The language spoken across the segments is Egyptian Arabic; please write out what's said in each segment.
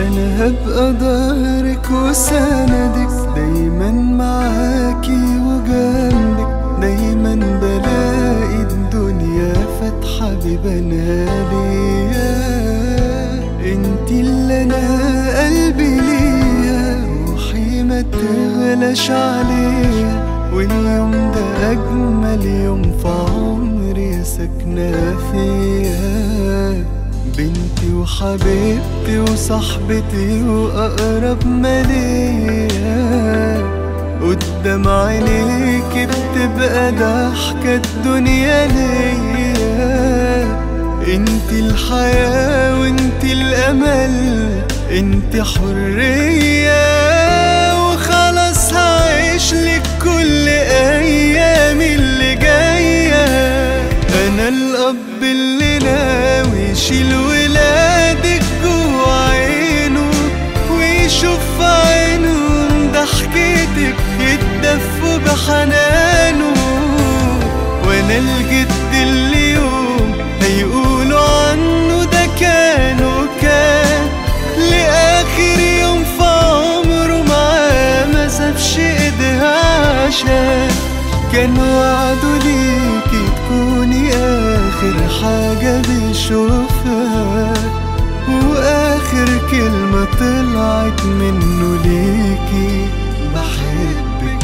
انا هبقى ظهرك وسندك دايما معاكي وجنبك دايما بلاقي الدنيا فاتحة بيبانها ليا انتي اللي انا قلبي ليا روحي ما تغلاش عليا واليوم ده اجمل يوم في عمري ساكنة فيا بنتي وحبيبتي وصاحبتي وأقرب ما ليا قدام عينيك بتبقى ضحكة الدنيا ليا انتي الحياة وانتي الأمل انتي حرية وخلاص هعيش لك كل أيامي اللي جاية أنا الأب اللي ناوي يشيل ولادك جوا عينه ويشوف في عينهم ضحكتك يتدفوا بحنانه وأنا الجد اللي يوم هيقولوا عنه ده كان وكان لآخر يوم في عمره معاه ما سابش ايديها عشان كان وعده ليكي تكوني آخر حاجة بيشوفها وآخر كلمة طلعت منه ليكي بحبك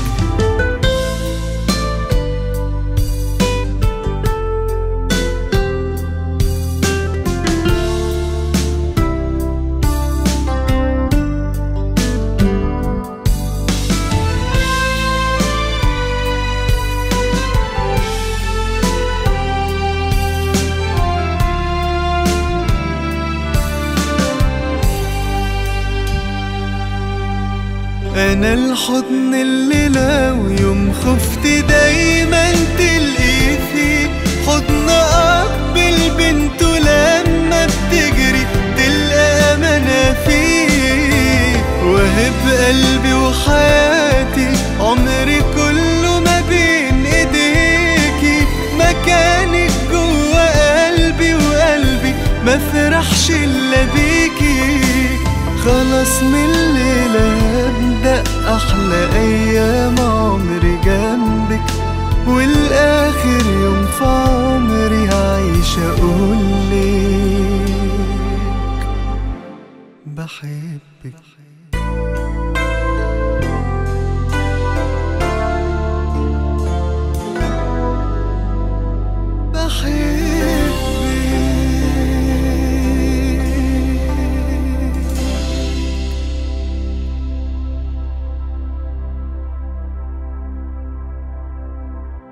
انا الحضن اللي لو يوم خفت دايما تلقي فيه حضن اب البنت لما بتجري تلقى امانة فيه وهب قلبي وحياتي عمري كله ما بين ايديكي مكانك جوا قلبي وقلبي ما فرحش الا بيكي خلاص من الليلة هبدأ أحلى أيام عمري جنبك والآخر يوم في عمري هعيش أقولك بحبك